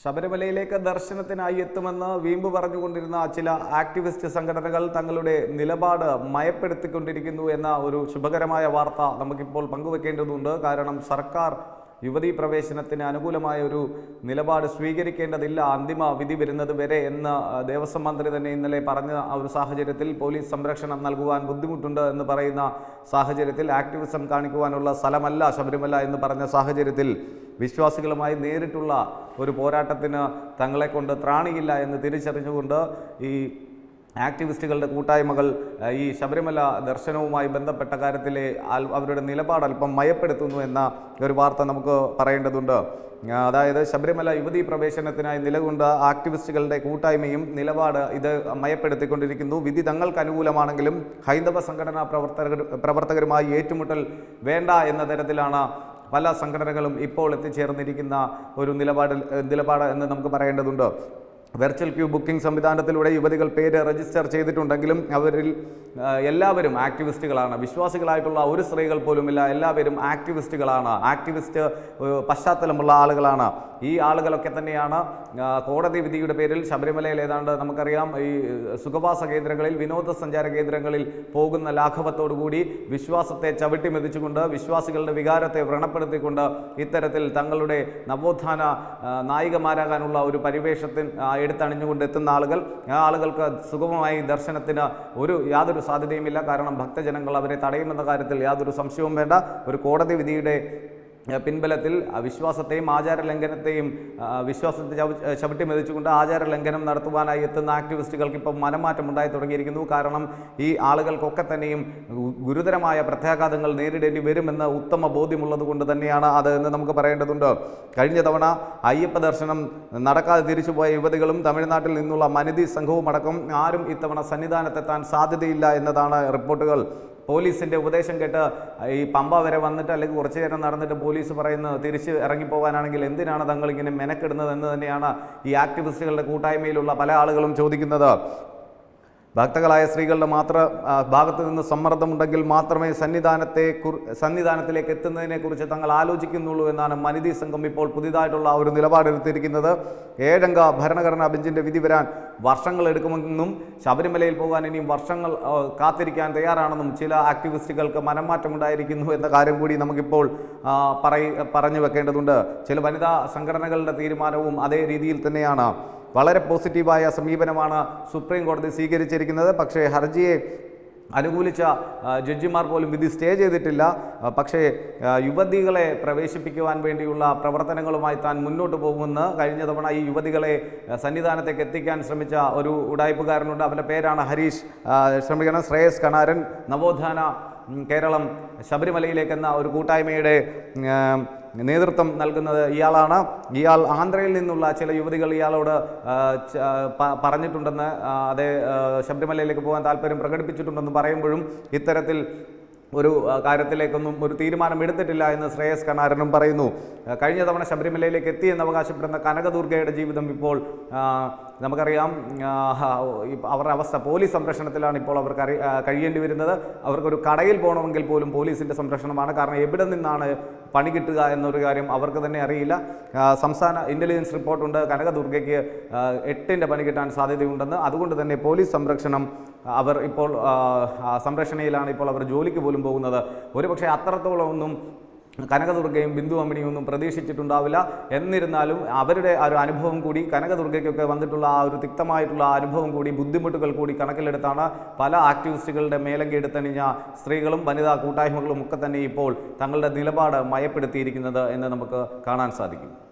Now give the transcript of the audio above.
ശബരിമലയിലേക്ക് ദർശനത്തിനായി എത്തുമെന്ന് വീമ്പ് പറഞ്ഞുകൊണ്ടിരുന്ന ചില ആക്ടിവിസ്റ്റ് സംഘടനകൾ തങ്ങളുടെ നിലപാട് മയപ്പെടുത്തിക്കൊണ്ടിരിക്കുന്നു എന്ന ഒരു ശുഭകരമായ വാർത്ത നമുക്കിപ്പോൾ പങ്കുവെക്കേണ്ടതുണ്ട് കാരണം സർക്കാർ യുവതീ പ്രവേശനത്തിന് അനുകൂലമായ ഒരു നിലപാട് സ്വീകരിക്കേണ്ടതില്ല അന്തിമ വിധി വരുന്നത് വരെ എന്ന് ആ, ദേവസ്വം മന്ത്രി തന്നെ ഇന്നലെ പറഞ്ഞ ആ ഒരു സാഹചര്യത്തിൽ പോലീസ് സംരക്ഷണം നൽകുവാൻ ബുദ്ധിമുട്ടുണ്ട് എന്ന് പറയുന്ന സാഹചര്യത്തിൽ ആക്ടിവിസം കാണിക്കുവാനുള്ള സ്ഥലമല്ല ശബരിമല എന്ന് പറഞ്ഞ സാഹചര്യത്തിൽ വിശ്വാസികളുമായി നേരിട്ടുള്ള ഒരു പോരാട്ടത്തിന് തങ്ങളെ കൊണ്ട് ത്രാണിയില്ല എന്ന് തിരിച്ചറിഞ്ഞുകൊണ്ട് ഈ ആക്ടിവിസ്റ്റുകളുടെ കൂട്ടായ്മകൾ അഹ്, ഈ ശബരിമല ദർശനവുമായി ബന്ധപ്പെട്ട കാര്യത്തിലെ ആൽ- അവരുടെ നിലപാട് അല്പം മയപ്പെടുത്തുന്നു എന്ന ഒരു വാർത്ത നമുക്ക് പറയേണ്ടതുണ്ട് ആ, അതായത് ശബരിമല യുവതീ പ്രവേശനത്തിനായി നിലകൊണ്ട ആക്ടിവിസ്റ്റുകളുടെ കൂട്ടായ്മയും നിലപാട് ഇത് മയപ്പെടുത്തിക്കൊണ്ടിരിക്കുന്നു വിധി തങ്ങൾക്ക് അനുകൂലമാണെങ്കിലും ഹൈന്ദവ സംഘടനാ പ്രവർത്തകർ പ്രവർത്തകരുമായി ഏറ്റുമുട്ടൽ വേണ്ട എന്ന തരത്തിലാണ് പല സംഘടനകളും ഇപ്പോൾ എത്തിച്ചേർന്നിരിക്കുന്ന ഒരു നിലപാട് നിലപാട് എന്ന് നമുക്ക് പറയേണ്ടതുണ്ട് വെർച്വൽ ക്യൂ ബുക്കിംഗ് സംവിധാനത്തിലൂടെ യുവതികൾ പേര് രജിസ്റ്റർ ചെയ്തിട്ടുണ്ടെങ്കിലും അവരിൽ ആ, എല്ലാവരും ആക്ടിവിസ്റ്റുകളാണ് വിശ്വാസികളായിട്ടുള്ള ഒരു സ്ത്രീകൾ പോലുമില്ല എല്ലാവരും ആക്ടിവിസ്റ്റുകളാണ് ആക്ടിവിസ്റ്റ് ഏഹ്, പശ്ചാത്തലമുള്ള ആളുകളാണ് ഈ ആളുകളൊക്കെ തന്നെയാണ് ആ, കോടതി വിധിയുടെ പേരിൽ ശബരിമലയിൽ ഏതാണ്ട് നമുക്കറിയാം ഈ സുഖവാസ കേന്ദ്രങ്ങളിൽ വിനോദസഞ്ചാര കേന്ദ്രങ്ങളിൽ പോകുന്ന ലാഘവത്തോടുകൂടി വിശ്വാസത്തെ ചവിട്ടി മെതിച്ചുകൊണ്ട് വിശ്വാസികളുടെ വികാരത്തെ വ്രണപ്പെടുത്തിക്കൊണ്ട് ഇത്തരത്തിൽ തങ്ങളുടെ നവോത്ഥാന ആ, നായികമാരാകാനുള്ള ഒരു പരിവേഷത്തിന് ആ, എടുത്തണിഞ്ഞുകൊണ്ട് എത്തുന്ന ആളുകൾ ആ ആളുകൾക്ക് സുഗമമായി ദർശനത്തിന് ഒരു യാതൊരു സാധ്യതയുമില്ല കാരണം ഭക്തജനങ്ങൾ അവരെ തടയുമെന്ന കാര്യത്തിൽ യാതൊരു സംശയവും വേണ്ട ഒരു കോടതി വിധിയുടെ ഏഹ് പിൻബലത്തിൽ ആ വിശ്വാസത്തെയും ആചാര ലംഘനത്തെയും ആ, വിശ്വാസത്തെ ചവി ചവിട്ടി മെതിച്ചുകൊണ്ട് ആചാര ലംഘനം നടത്തുവാനായി എത്തുന്ന ആക്ടിവിസ്റ്റുകൾക്ക് ഇപ്പം മനംമാറ്റം ഉണ്ടായി തുടങ്ങിയിരിക്കുന്നു കാരണം ഈ ആളുകൾക്കൊക്കെ തന്നെയും ഗു- ഗുരുതരമായ പ്രത്യാഘാതങ്ങൾ നേരിടേണ്ടി വരുമെന്ന് ഉത്തമ ബോധ്യമുള്ളത് കൊണ്ട് തന്നെയാണ് അത് എന്ന് നമുക്ക് പറയേണ്ടതുണ്ട് കഴിഞ്ഞ തവണ അയ്യപ്പ ദർശനം നടക്കാതെ തിരിച്ചുപോയ യുവതികളും തമിഴ്നാട്ടിൽ നിന്നുള്ള മനിതി സംഘവും അടക്കം ആരും ഇത്തവണ സന്നിധാനത്തെത്താൻ സാധ്യതയില്ല എന്നതാണ് റിപ്പോർട്ടുകൾ പോലീസിന്റെ ഉപദേശം കേട്ട് ഈ പമ്പ വരെ വന്നിട്ട് അല്ലെങ്കിൽ കുറച്ചു നേരം നടന്നിട്ട് പോലീസ് പറയുന്നത് തിരിച്ച് ഇറങ്ങിപ്പോകാനാണെങ്കിൽ എന്തിനാണ് തങ്ങൾ ഇങ്ങനെ മെനക്കെടുന്നത് എന്ന് തന്നെയാണ് ഈ ആക്ടിവിസ്റ്റുകളുടെ കൂട്ടായ്മയിലുള്ള പല ആളുകളും ചോദിക്കുന്നത് ഭക്തകളായ സ്ത്രീകളുടെ മാത്ര ആ, ഭാഗത്ത് നിന്ന് സമ്മർദ്ദമുണ്ടെങ്കിൽ മാത്രമേ സന്നിധാനത്തെ കുർ- സന്നിധാനത്തിലേക്ക് എത്തുന്നതിനെക്കുറിച്ച് തങ്ങൾ ആലോചിക്കുന്നുള്ളൂ എന്നാണ് മനിതി സംഘം ഇപ്പോൾ പുതിയതായിട്ടുള്ള ആ ഒരു നിലപാടെടുത്തിരിക്കുന്നത് ഏഴംഗ ഭരണഘടനാ ബെഞ്ചിന്റെ വിധി വരാൻ വർഷങ്ങൾ എടുക്കുമെന്നും ശബരിമലയിൽ പോകാൻ ഇനിയും വർഷങ്ങൾ ആ, കാത്തിരിക്കാൻ തയ്യാറാണെന്നും ചില ആക്ടിവിസ്റ്റുകൾക്ക് മനംമാറ്റമുണ്ടായിരിക്കുന്നു എന്ന കാര്യം കൂടി നമുക്കിപ്പോൾ ആ, പറയ പറഞ്ഞു വെക്കേണ്ടതുണ്ട് ചില വനിതാ സംഘടനകളുടെ തീരുമാനവും അതേ രീതിയിൽ തന്നെയാണ് വളരെ പോസിറ്റീവായ സമീപനമാണ് സുപ്രീം കോടതി സ്വീകരിച്ചിരിക്കുന്നത് പക്ഷേ ഹർജിയെ അനുകൂലിച്ച ആ, ജഡ്ജിമാർ പോലും വിധി സ്റ്റേ ചെയ്തിട്ടില്ല ആ, പക്ഷേ ആ, യുവതികളെ പ്രവേശിപ്പിക്കുവാൻ വേണ്ടിയുള്ള പ്രവർത്തനങ്ങളുമായി താൻ മുന്നോട്ട് പോകുമെന്ന് കഴിഞ്ഞ തവണ ഈ യുവതികളെ ആ, സന്നിധാനത്തേക്ക് എത്തിക്കാൻ ശ്രമിച്ച ഒരു ഉടായ്പുകാരനുണ്ട് അവൻ്റെ പേരാണ് ഹരീഷ് ആ, ക്ഷമിക്കണം ശ്രേയസ് കണാരൻ നവോത്ഥാന ഉം, കേരളം ശബരിമലയിലേക്ക് എന്ന ഒരു കൂട്ടായ്മയുടെ ഉം, നേതൃത്വം നൽകുന്നത് ഇയാളാണ് ഇയാൾ ആന്ധ്രയിൽ നിന്നുള്ള ചില യുവതികൾ ഇയാളോട് ആ, ച- പ- പറഞ്ഞിട്ടുണ്ടെന്ന് ആ, അതേ ആ, ശബരിമലയിലേക്ക് പോകാൻ താല്പര്യം പ്രകടിപ്പിച്ചിട്ടുണ്ടെന്ന് പറയുമ്പോഴും ഇത്തരത്തിൽ ഒരു ആ, കാര്യത്തിലേക്കൊന്നും ഒരു തീരുമാനം എടുത്തിട്ടില്ല എന്ന് ശ്രേയസ് കണാരനും പറയുന്നു ആ, കഴിഞ്ഞ തവണ ശബരിമലയിലേക്ക് എത്തി എന്ന് അവകാശപ്പെടുന്ന കനകദുർഗയുടെ ജീവിതം ഇപ്പോൾ ആ, നമുക്കറിയാം ആ, ഹ, ഈ അവരുടെ അവസ്ഥ പോലീസ് സംരക്ഷണത്തിലാണ് ഇപ്പോൾ അവർക്ക് അറി ആ, കഴിയേണ്ടി വരുന്നത് അവർക്കൊരു കടയിൽ പോകണമെങ്കിൽ പോലും പോലീസിൻ്റെ സംരക്ഷണമാണ് കാരണം എവിടെ നിന്നാണ് പണി കിട്ടുക എന്നൊരു കാര്യം അവർക്ക് തന്നെ അറിയില്ല ആ, സംസ്ഥാന ഇൻ്റലിജൻസ് റിപ്പോർട്ടുണ്ട് കനകദുർഗയ്ക്ക് ആ, എട്ടിൻ്റെ പണി കിട്ടാൻ സാധ്യതയുണ്ടെന്ന് അതുകൊണ്ട് തന്നെ പോലീസ് സംരക്ഷണം അവർ ഇപ്പോൾ ആ, ആ, സംരക്ഷണയിലാണ് ഇപ്പോൾ അവർ ജോലിക്ക് പോലും പോകുന്നത് ഒരുപക്ഷെ അത്രത്തോളം ഒന്നും കനകദുർഗയും ബിന്ദു അമ്മിണിയും ഒന്നും പ്രതീക്ഷിച്ചിട്ടുണ്ടാവില്ല എന്നിരുന്നാലും അവരുടെ ആ ഒരു അനുഭവം കൂടി കനകദുർഗയ്ക്കൊക്കെ വന്നിട്ടുള്ള ആ ഒരു തിക്തമായിട്ടുള്ള ആ അനുഭവം കൂടി ബുദ്ധിമുട്ടുകൾ കൂടി കണക്കിലെടുത്താണ് പല ആക്ടിവിസ്റ്റുകളുടെ മേലങ്കി എടുത്തണിഞ്ഞ സ്ത്രീകളും വനിതാ കൂട്ടായ്മകളും ഒക്കെ തന്നെ ഇപ്പോൾ തങ്ങളുടെ നിലപാട് മയപ്പെടുത്തിയിരിക്കുന്നത് എന്ന് നമുക്ക് കാണാൻ സാധിക്കും